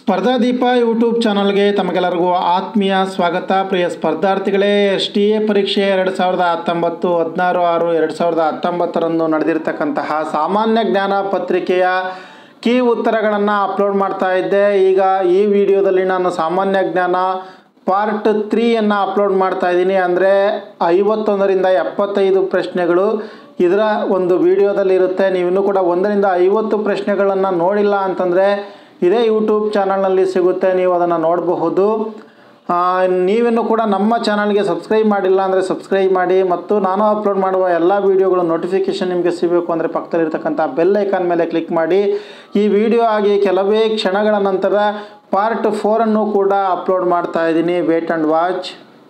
ಸ್ಪರ್ಧಾದೀಪ YouTube ಚಾನಲ್ಗೆ ತಮಗೆಲ್ಲರಿಗೂ ಆತ್ಮೀಯ ಸ್ವಾಗತ ಪ್ರಿಯ ಸ್ಪರ್ಧಾರ್ಥಿಗಳೇ ಎಸ್ ಟಿ ಎ ಪರೀಕ್ಷೆ ಎರಡು ಸಾವಿರದ ಹತ್ತೊಂಬತ್ತು ಹದಿನಾರು ಆರು ಎರಡು ಸಾವಿರದ ಹತ್ತೊಂಬತ್ತರಂದು ನಡೆದಿರ್ತಕ್ಕಂತಹ ಸಾಮಾನ್ಯ ಜ್ಞಾನ ಪತ್ರಿಕೆಯ ಕೀ ಉತ್ತರಗಳನ್ನು ಅಪ್ಲೋಡ್ ಮಾಡ್ತಾ ಇದ್ದೆ ಈಗ ಈ ವಿಡಿಯೋದಲ್ಲಿ ನಾನು ಸಾಮಾನ್ಯ ಜ್ಞಾನ ಪಾರ್ಟ್ ತ್ರೀಯನ್ನು ಅಪ್ಲೋಡ್ ಮಾಡ್ತಾ ಇದ್ದೀನಿ ಅಂದರೆ ಐವತ್ತೊಂದರಿಂದ ಎಪ್ಪತ್ತೈದು ಪ್ರಶ್ನೆಗಳು ಇದರ ಒಂದು ವಿಡಿಯೋದಲ್ಲಿ ಇರುತ್ತೆ ನೀವಿನ್ನೂ ಕೂಡ ಒಂದರಿಂದ ಐವತ್ತು ಪ್ರಶ್ನೆಗಳನ್ನು ನೋಡಿಲ್ಲ ಅಂತಂದರೆ ಇದೇ ಯೂಟ್ಯೂಬ್ ಚಾನಲ್ನಲ್ಲಿ ಸಿಗುತ್ತೆ ನೀವು ಅದನ್ನು ನೋಡಬಹುದು ಆ, ನೀವಿನ್ನೂ ಕೂಡ ನಮ್ಮ ಚಾನಲ್ಗೆ ಸಬ್ಸ್ಕ್ರೈಬ್ ಮಾಡಿಲ್ಲ ಅಂದರೆ ಸಬ್ಸ್ಕ್ರೈಬ್ ಮಾಡಿ ಮತ್ತು ನಾನು ಅಪ್ಲೋಡ್ ಮಾಡುವ ಎಲ್ಲ ವೀಡಿಯೋಗಳು ನೋಟಿಫಿಕೇಷನ್ ನಿಮಗೆ ಸಿಗಬೇಕು ಅಂದರೆ ಪಕ್ಕದಲ್ಲಿರ್ತಕ್ಕಂಥ ಬೆಲ್ ಐಕಾನ್ ಮೇಲೆ ಕ್ಲಿಕ್ ಮಾಡಿ ಈ ವಿಡಿಯೋ ಆಗಿ ಕೆಲವೇ ಕ್ಷಣಗಳ ನಂತರ ಪಾರ್ಟ್ ಫೋರನ್ನು ಕೂಡ ಅಪ್ಲೋಡ್ ಮಾಡ್ತಾ ಇದ್ದೀನಿ ವೇಟ್ ಆ್ಯಂಡ್ ವಾಚ್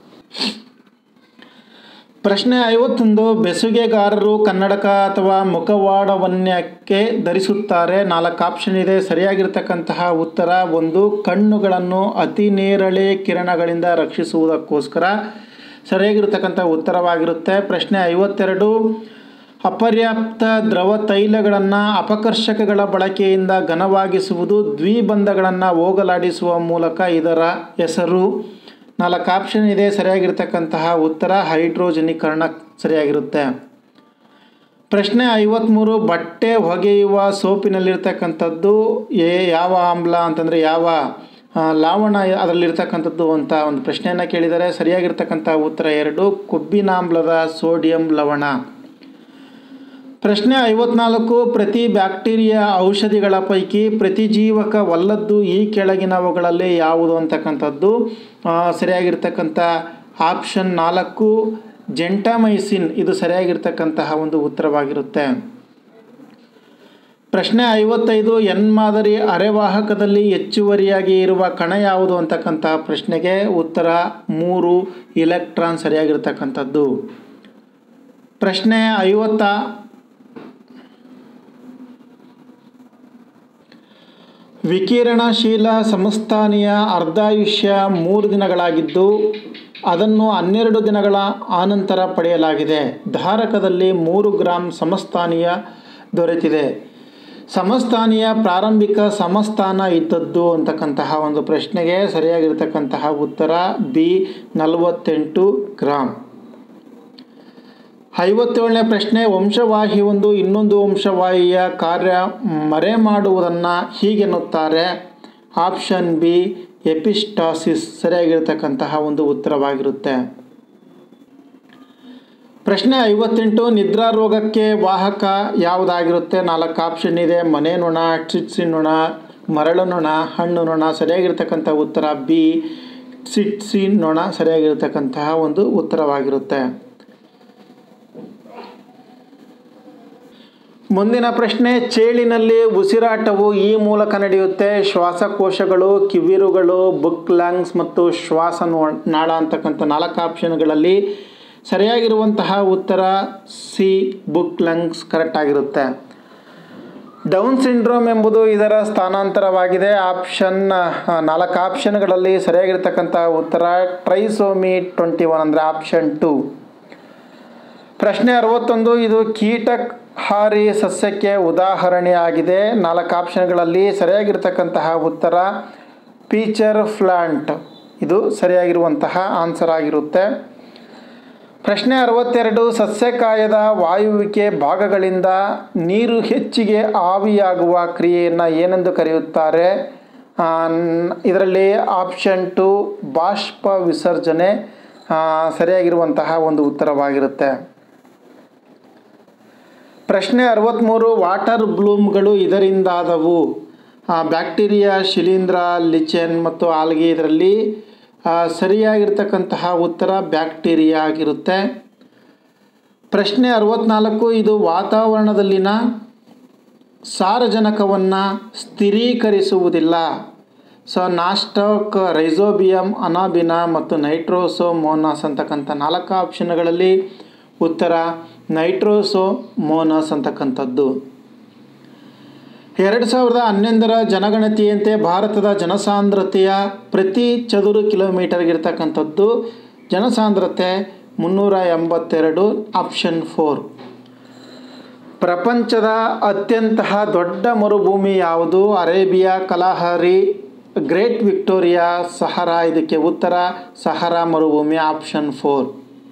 ಪ್ರಶ್ನೆ ಐವತ್ತೊಂದು ಬೆಸುಗೆಗಾರರು ಕನ್ನಡಕ ಅಥವಾ ಮುಖವಾಡವನ್ಯಕ್ಕೆ ಧರಿಸುತ್ತಾರೆ ನಾಲ್ಕು ಆಪ್ಷನ್ ಇದೆ ಸರಿಯಾಗಿರ್ತಕ್ಕಂತಹ ಉತ್ತರ ಒಂದು ಕಣ್ಣುಗಳನ್ನು ಅತಿ ನೇರಳೆ ಕಿರಣಗಳಿಂದ ರಕ್ಷಿಸುವುದಕ್ಕೋಸ್ಕರ ಸರಿಯಾಗಿರ್ತಕ್ಕಂಥ ಉತ್ತರವಾಗಿರುತ್ತೆ ಪ್ರಶ್ನೆ ಐವತ್ತೆರಡು ಅಪರ್ಯಾಪ್ತ ದ್ರವ ತೈಲಗಳನ್ನು ಅಪಕರ್ಷಕಗಳ ಬಳಕೆಯಿಂದ ಘನವಾಗಿಸುವುದು ದ್ವಿಬಂಧಗಳನ್ನು ಹೋಗಲಾಡಿಸುವ ಮೂಲಕ ಇದರ ಹೆಸರು ನಾಲ್ಕು ಆಪ್ಷನ್ ಇದೆ ಸರಿಯಾಗಿರ್ತಕ್ಕಂತಹ ಉತ್ತರ ಹೈಡ್ರೋಜನೀಕರಣ ಸರಿಯಾಗಿರುತ್ತೆ ಪ್ರಶ್ನೆ ಐವತ್ತ್ಮೂರು ಬಟ್ಟೆ ಹೊಗೆಯುವ ಸೋಪಿನಲ್ಲಿರ್ತಕ್ಕಂಥದ್ದು ಏ ಯಾವ ಆಮ್ಲ ಅಂತಂದರೆ ಯಾವ ಆ, ಲಾವಣ ಅದರಲ್ಲಿರ್ತಕ್ಕಂಥದ್ದು ಅಂತ ಒಂದು ಪ್ರಶ್ನೆಯನ್ನು ಕೇಳಿದರೆ ಸರಿಯಾಗಿರ್ತಕ್ಕಂಥ ಉತ್ತರ ಎರಡು ಕೊಬ್ಬಿನಾಮ್ಲದ ಸೋಡಿಯಂ ಲವಣ ಪ್ರಶ್ನೆ ಐವತ್ನಾಲ್ಕು ಪ್ರತಿ ಬ್ಯಾಕ್ಟೀರಿಯಾ ಔಷಧಿಗಳ ಪೈಕಿ ಪ್ರತಿಜೀವಕವಲ್ಲದ್ದು ಈ ಕೆಳಗಿನವುಗಳಲ್ಲಿ ಯಾವುದು ಅಂತಕ್ಕಂಥದ್ದು ಆ, ಸರಿಯಾಗಿರ್ತಕ್ಕಂಥ ಆಪ್ಷನ್ ನಾಲ್ಕು ಜೆಂಟಾಮೈಸಿನ್ ಇದು ಸರಿಯಾಗಿರ್ತಕ್ಕಂತಹ ಒಂದು ಉತ್ತರವಾಗಿರುತ್ತೆ ಪ್ರಶ್ನೆ ಐವತ್ತೈದು ಎನ್ ಮಾದರಿ ಅರೆವಾಹಕದಲ್ಲಿ ಹೆಚ್ಚುವರಿಯಾಗಿ ಇರುವ ಕಣ ಯಾವುದು ಅಂತಕ್ಕಂತಹ ಪ್ರಶ್ನೆಗೆ ಉತ್ತರ ಮೂರು ಇಲೆಕ್ಟ್ರಾನ್ ಸರಿಯಾಗಿರ್ತಕ್ಕಂಥದ್ದು ಪ್ರಶ್ನೆ ಐವತ್ತ ವಿಕಿರಣಶೀಲ ಸಮಸ್ಥಾನಿಯ ಅರ್ಧಾಯುಷ್ಯ ಮೂರು ದಿನಗಳಾಗಿದ್ದು ಅದನ್ನು ಹನ್ನೆರಡು ದಿನಗಳ ಆನಂತರ ಪಡೆಯಲಾಗಿದೆ ಧಾರಕದಲ್ಲಿ ಮೂರು ಗ್ರಾಂ ಸಮಸ್ಥಾನಿಯ ದೊರೆತಿದೆ ಸಮಸ್ಥಾನಿಯ ಪ್ರಾರಂಭಿಕ ಸಮಸ್ಥಾನ ಇದ್ದದ್ದು ಅಂತಕ್ಕಂತಹ ಒಂದು ಪ್ರಶ್ನೆಗೆ ಸರಿಯಾಗಿರ್ತಕ್ಕಂತಹ ಉತ್ತರ ಬಿ ನಲವತ್ತೆಂಟು ಗ್ರಾಂ ಐವತ್ತೇಳನೇ ಪ್ರಶ್ನೆ ವಂಶವಾಹಿ ಒಂದು ಇನ್ನೊಂದು ವಂಶವಾಹಿಯ ಕಾರ್ಯ ಮರೆ ಮಾಡುವುದನ್ನು ಹೀಗೆನ್ನುತ್ತಾರೆ ಆಪ್ಷನ್ ಬಿ ಎಪಿಸ್ಟಾಸಿಸ್ ಸರಿಯಾಗಿರ್ತಕ್ಕಂತಹ ಒಂದು ಉತ್ತರವಾಗಿರುತ್ತೆ ಪ್ರಶ್ನೆ ಐವತ್ತೆಂಟು ನಿದ್ರಾ ರೋಗಕ್ಕೆ ವಾಹಕ ಯಾವುದಾಗಿರುತ್ತೆ ನಾಲ್ಕು ಆಪ್ಷನ್ ಇದೆ ಮನೆ ನೊಣ ಟ್ರಿಟ್ಸಿ ನೊಣ ಮರಳು ನೊಣ ಹಣ್ಣು ನೊಣ ಸರಿಯಾಗಿರ್ತಕ್ಕಂಥ ಉತ್ತರ ಬಿ ಸಿಟ್ಸಿ ನೊಣ ಸರಿಯಾಗಿರ್ತಕ್ಕಂತಹ ಒಂದು ಉತ್ತರವಾಗಿರುತ್ತೆ ಮುಂದಿನ ಪ್ರಶ್ನೆ ಚೇಳಿನಲ್ಲಿ ಉಸಿರಾಟವು ಈ ಮೂಲಕ ನಡೆಯುತ್ತೆ ಶ್ವಾಸಕೋಶಗಳು ಕಿವಿರುಗಳು ಬುಕ್ ಲಂಗ್ಸ್ ಮತ್ತು ಶ್ವಾಸ ನೋ- ನಾಳ ಅಂತಕ್ಕಂಥ ನಾಲ್ಕು ಆಪ್ಷನ್ಗಳಲ್ಲಿ ಸರಿಯಾಗಿರುವಂತಹ ಉತ್ತರ ಸಿ ಬುಕ್ ಲಂಗ್ಸ್ ಕರೆಕ್ಟ್ ಆಗಿರುತ್ತೆ ಡೌನ್ ಸಿಂಡ್ರೋಮ್ ಎಂಬುದು ಇದರ ಸ್ಥಾನಾಂತರವಾಗಿದೆ ಆಪ್ಷನ್ ಆ, ನಾಲ್ಕು ಆಪ್ಷನ್ಗಳಲ್ಲಿ ಸರಿಯಾಗಿರ್ತಕ್ಕಂಥ ಉತ್ತರ ಟ್ರೈಸೋಮಿ ಟ್ವೆಂಟಿ ಒನ್ ಅಂದರೆ ಆಪ್ಷನ್ ಟು ಪ್ರಶ್ನೆ ಅರವತ್ತೊಂದು ಇದು ಕೀಟಹಾರಿ ಸಸ್ಯಕ್ಕೆ ಉದಾಹರಣೆಯಾಗಿದೆ ನಾಲ್ಕು ಆಪ್ಷನ್ಗಳಲ್ಲಿ ಸರಿಯಾಗಿರ್ತಕ್ಕಂತಹ ಉತ್ತರ ಪೀಚರ್ ಫ್ಲಾಂಟ್ ಇದು ಸರಿಯಾಗಿರುವಂತಹ ಆನ್ಸರ್ ಆಗಿರುತ್ತೆ ಪ್ರಶ್ನೆ ಅರವತ್ತೆರಡು ಸಸ್ಯಕಾಯದ ವಾಯುವಿಕೆ ಭಾಗಗಳಿಂದ ನೀರು ಹೆಚ್ಚಿಗೆ ಆವಿಯಾಗುವ ಕ್ರಿಯೆಯನ್ನು ಏನೆಂದು ಕರೆಯುತ್ತಾರೆ ಆ, ನ್- ಇದರಲ್ಲಿ ಆಪ್ಷನ್ ಟು ಬಾಷ್ಪ ವಿಸರ್ಜನೆ ಆ, ಸರಿಯಾಗಿರುವಂತಹ ಒಂದು ಉತ್ತರವಾಗಿರುತ್ತೆ ಪ್ರಶ್ನೆ ಅರವತ್ತ್ಮೂರು ವಾಟರ್ ಬ್ಲೂಮ್ಗಳು ಇದರಿಂದಾದವು ಆ, ಬ್ಯಾಕ್ಟೀರಿಯಾ ಶಿಲೀಂಧ್ರ ಲಿಚೆನ್ ಮತ್ತು ಆಲ್ಗಿ ಇದರಲ್ಲಿ ಆ, ಸರಿಯಾಗಿರ್ತಕ್ಕಂತಹ ಉತ್ತರ ಬ್ಯಾಕ್ಟೀರಿಯಾ ಆಗಿರುತ್ತೆ ಪ್ರಶ್ನೆ ಅರವತ್ನಾಲ್ಕು ಇದು ವಾತಾವರಣದಲ್ಲಿನ ಸಾರಜನಕವನ್ನು ಸ್ಥಿರೀಕರಿಸುವುದಿಲ್ಲ ಸೊ ನಾಸ್ಟಾಕ್ ರೈಸೋಬಿಯಂ ಅನಾಬಿನ ಮತ್ತು ನೈಟ್ರೋಸೋಮೋನಾಸ್ ಅಂತಕ್ಕಂಥ ನಾಲ್ಕು ಆಪ್ಷನ್ಗಳಲ್ಲಿ ಉತ್ತರ ನೈಟ್ರೋಸೋಮೋನಾಸ್ ಅಂತಕ್ಕಂಥದ್ದು ಎರಡು ಸಾವಿರದ ಹನ್ನೊಂದರ ಜನಗಣತಿಯಂತೆ ಭಾರತದ ಜನಸಾಂದ್ರತೆಯ ಪ್ರತಿ ಚದುರು ಕಿಲೋಮೀಟರ್ಗಿರ್ತಕ್ಕಂಥದ್ದು ಜನಸಾಂದ್ರತೆ ಮುನ್ನೂರ ಎಂಬತ್ತೆರಡು ಆಪ್ಷನ್ ಫೋರ್ ಪ್ರಪಂಚದ ಅತ್ಯಂತ ದೊಡ್ಡ ಮರುಭೂಮಿ ಯಾವುದು Arabia Kalahari Great Victoria Sahara ಇದಕ್ಕೆ ಉತ್ತರ ಸಹರಾ ಮರುಭೂಮಿ ಆಪ್ಷನ್ ಫೋರ್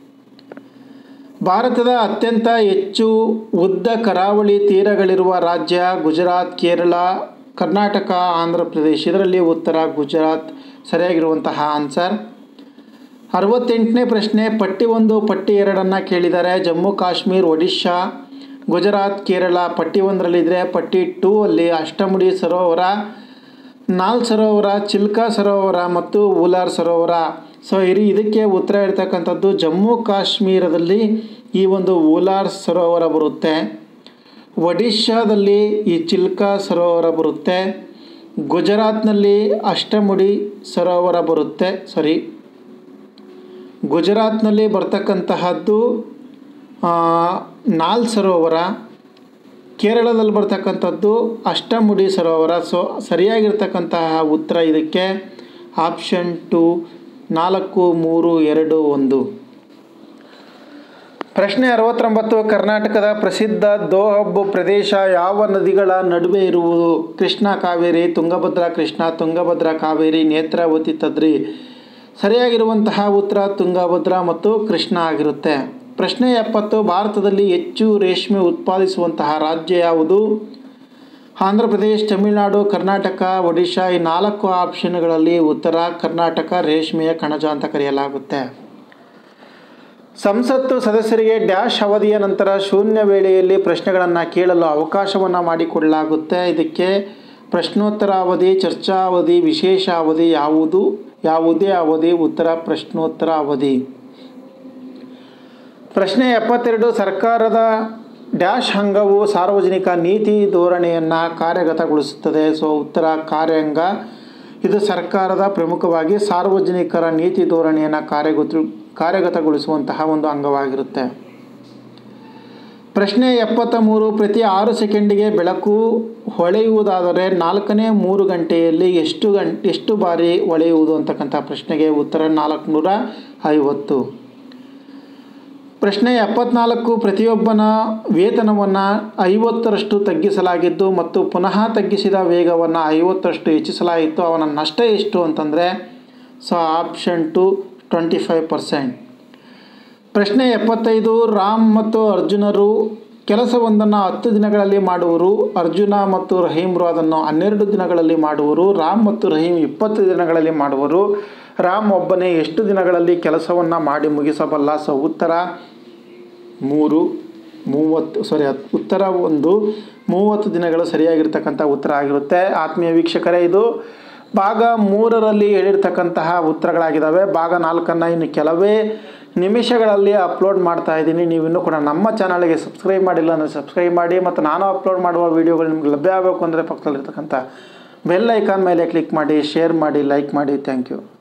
ಭಾರತದ ಅತ್ಯಂತ ಹೆಚ್ಚು ಉದ್ದ ಕರಾವಳಿ ತೀರಗಳಿರುವ ರಾಜ್ಯ ಗುಜರಾತ್ ಕೇರಳ ಕರ್ನಾಟಕ ಆಂಧ್ರ ಪ್ರದೇಶ ಇದರಲ್ಲಿ ಉತ್ತರ ಗುಜರಾತ್ ಸರಿಯಾಗಿರುವಂತಹ ಆನ್ಸರ್ ಅರವತ್ತೆಂಟನೇ ಪ್ರಶ್ನೆ ಪಟ್ಟಿ ಒಂದು ಪಟ್ಟಿ ಎರಡನ್ನು ಕೇಳಿದ್ದಾರೆ ಜಮ್ಮು ಕಾಶ್ಮೀರ್ ಒಡಿಶಾ ಗುಜರಾತ್ ಕೇರಳ ಪಟ್ಟಿ ಒಂದರಲ್ಲಿದ್ದರೆ ಪಟ್ಟಿ ಟೂ ಅಲ್ಲಿ ಅಷ್ಟಮುಡಿ ಸರೋವರ ನಾಲ್ ಸರೋವರ ಚಿಲ್ಕಾ ಸರೋವರ ಮತ್ತು ಉಲಾರ್ ಸರೋವರ ಸೊ ಇರಿ ಇದಕ್ಕೆ ಉತ್ತರ ಇರ್ತಕ್ಕಂಥದ್ದು ಜಮ್ಮು ಕಾಶ್ಮೀರದಲ್ಲಿ ಈ ಒಂದು ಉಲಾರ್ ಸರೋವರ ಬರುತ್ತೆ ಒಡಿಶಾದಲ್ಲಿ ಈ ಚಿಲ್ಕಾ ಸರೋವರ ಬರುತ್ತೆ ಗುಜರಾತ್ನಲ್ಲಿ ಅಷ್ಟಮುಡಿ ಸರೋವರ ಬರುತ್ತೆ ಸಾರಿ ಗುಜರಾತ್ನಲ್ಲಿ ಬರ್ತಕ್ಕಂತಹದ್ದು ನಾಲ್ ಸರೋವರ ಕೇರಳದಲ್ಲಿ ಬರ್ತಕ್ಕಂಥದ್ದು ಅಷ್ಟಮುಡಿ ಸರೋವರ ಸೊ ಸರಿಯಾಗಿರ್ತಕ್ಕಂತಹ ಉತ್ತರ ಇದಕ್ಕೆ ಆಪ್ಷನ್ ಟು ನಾಲ್ಕು ಮೂರು ಎರಡು ಒಂದು ಪ್ರಶ್ನೆ ಅರವತ್ತೊಂಬತ್ತು ಕರ್ನಾಟಕದ ಪ್ರಸಿದ್ಧ ದೋಹಬ್ಬು ಪ್ರದೇಶ ಯಾವ ನದಿಗಳ ನಡುವೆ ಇರುವುದು ಕೃಷ್ಣ ಕಾವೇರಿ ತುಂಗಭದ್ರಾ ಕೃಷ್ಣ ತುಂಗಭದ್ರಾ ಕಾವೇರಿ ನೇತ್ರಾವತಿ ತದ್ರಿ ಸರಿಯಾಗಿರುವಂತಹ ಉತ್ತರ ತುಂಗಭದ್ರಾ ಮತ್ತು ಕೃಷ್ಣ ಆಗಿರುತ್ತೆ ಪ್ರಶ್ನೆ ಎಪ್ಪತ್ತು ಭಾರತದಲ್ಲಿ ಹೆಚ್ಚು ರೇಷ್ಮೆ ಉತ್ಪಾದಿಸುವಂತಹ ರಾಜ್ಯ ಯಾವುದು ಆಂಧ್ರ ಪ್ರದೇಶ್ ತಮಿಳುನಾಡು ಕರ್ನಾಟಕ ಒಡಿಶಾ ಈ ನಾಲ್ಕು ಆಪ್ಷನ್ಗಳಲ್ಲಿ ಉತ್ತರ ಕರ್ನಾಟಕ ರೇಷ್ಮೆಯ ಕಣಜ ಅಂತ ಕರೆಯಲಾಗುತ್ತೆ ಸಂಸತ್ತು ಸದಸ್ಯರಿಗೆ ಡ್ಯಾಶ್ ಅವಧಿಯ ನಂತರ ಶೂನ್ಯ ವೇಳೆಯಲ್ಲಿ ಪ್ರಶ್ನೆಗಳನ್ನು ಕೇಳಲು ಅವಕಾಶವನ್ನು ಮಾಡಿಕೊಡಲಾಗುತ್ತೆ ಇದಕ್ಕೆ ಪ್ರಶ್ನೋತ್ತರ ಅವಧಿ ಚರ್ಚಾ ಅವಧಿ ವಿಶೇಷ ಅವಧಿ ಯಾವುದು ಯಾವುದೇ ಅವಧಿ ಉತ್ತರ ಪ್ರಶ್ನೋತ್ತರ ಅವಧಿ ಪ್ರಶ್ನೆ ಎಪ್ಪತ್ತೆರಡು ಸರ್ಕಾರದ ಡ್ಯಾಶ್ ಅಂಗವು ಸಾರ್ವಜನಿಕ ನೀತಿ ಧೋರಣೆಯನ್ನು ಕಾರ್ಯಗತಗೊಳಿಸುತ್ತದೆ ಸೊ ಉತ್ತರ ಕಾರ್ಯಾಂಗ ಇದು ಸರ್ಕಾರದ ಪ್ರಮುಖವಾಗಿ ಸಾರ್ವಜನಿಕರ ನೀತಿ ಧೋರಣೆಯನ್ನು ಕಾರ್ಯಗತ ಕಾರ್ಯಗತಗೊಳಿಸುವಂತಹ ಒಂದು ಅಂಗವಾಗಿರುತ್ತೆ ಪ್ರಶ್ನೆ ಎಪ್ಪತ್ತ ಮೂರು ಪ್ರತಿ ಆರು ಸೆಕೆಂಡಿಗೆ ಬೆಳಕು ಹೊಳೆಯುವುದಾದರೆ ನಾಲ್ಕನೇ ಮೂರು ಗಂಟೆಯಲ್ಲಿ ಎಷ್ಟು ಗಂಟೆ ಎಷ್ಟು ಬಾರಿ ಹೊಳೆಯುವುದು ಅಂತಕ್ಕಂಥ ಪ್ರಶ್ನೆಗೆ ಉತ್ತರ ನಾಲ್ಕುನೂರ ಐವತ್ತು ಪ್ರಶ್ನೆ ಎಪ್ಪತ್ನಾಲ್ಕು ಪ್ರತಿಯೊಬ್ಬನ ವೇತನವನ್ನು ಐವತ್ತರಷ್ಟು ತಗ್ಗಿಸಲಾಗಿದ್ದು ಮತ್ತು ಪುನಃ ತಗ್ಗಿಸಿದ ವೇಗವನ್ನು ಐವತ್ತರಷ್ಟು ಹೆಚ್ಚಿಸಲಾಯಿತು ಅವನ ನಷ್ಟ ಎಷ್ಟು ಅಂತಂದರೆ so option two twenty five percent ಪ್ರಶ್ನೆ ಎಪ್ಪತ್ತೈದು ರಾಮ್ ಮತ್ತು ಅರ್ಜುನರು ಕೆಲಸವೊಂದನ್ನು ಹತ್ತು ದಿನಗಳಲ್ಲಿ ಮಾಡುವರು ಅರ್ಜುನ ಮತ್ತು ರಹೀಮ್ರು ಅದನ್ನು ಹನ್ನೆರಡು ದಿನಗಳಲ್ಲಿ ಮಾಡುವರು ರಾಮ್ ಮತ್ತು ರಹೀಮ್ ಇಪ್ಪತ್ತು ದಿನಗಳಲ್ಲಿ ಮಾಡುವರು ರಾಮ್ ಒಬ್ಬನೇ ಎಷ್ಟು ದಿನಗಳಲ್ಲಿ ಕೆಲಸವನ್ನು ಮಾಡಿ ಮುಗಿಸಬಲ್ಲ ಸೊ ಉತ್ತರ ಮೂರು ಮೂವತ್ತು ಸಾರಿ ಉತ್ತರ ಒಂದು ಮೂವತ್ತು ದಿನಗಳು ಸರಿಯಾಗಿರ್ತಕ್ಕಂಥ ಉತ್ತರ ಆಗಿರುತ್ತೆ ಆತ್ಮೀಯ ವೀಕ್ಷಕರೇ ಇದು ಭಾಗ ಮೂರರಲ್ಲಿ ಹೇಳಿರ್ತಕ್ಕಂತಹ ಉತ್ತರಗಳಾಗಿದ್ದಾವೆ ಭಾಗ ನಾಲ್ಕನ್ನು ಇನ್ನು ಕೆಲವೇ ನಿಮಿಷಗಳಲ್ಲಿ ಅಪ್ಲೋಡ್ ಮಾಡ್ತಾ ಇದ್ದೀನಿ ನೀವು ಇನ್ನೂ ಕೂಡ ನಮ್ಮ ಚಾನಲ್ಗೆ ಸಬ್ಸ್ಕ್ರೈಬ್ ಮಾಡಿಲ್ಲ ಅಂದರೆ ಸಬ್ಸ್ಕ್ರೈಬ್ ಮಾಡಿ ಮತ್ತು ನಾನು ಅಪ್ಲೋಡ್ ಮಾಡುವ ವೀಡಿಯೋಗಳು ನಿಮ್ಗೆ ಲಭ್ಯ ಆಗಬೇಕು ಅಂದರೆ ಪಕ್ಕದಲ್ಲಿರ್ತಕ್ಕಂಥ ಬೆಲ್ ಐಕಾನ್ ಮೇಲೆ ಕ್ಲಿಕ್ ಮಾಡಿ ಶೇರ್ ಮಾಡಿ ಲೈಕ್ ಮಾಡಿ ಥ್ಯಾಂಕ್ ಯು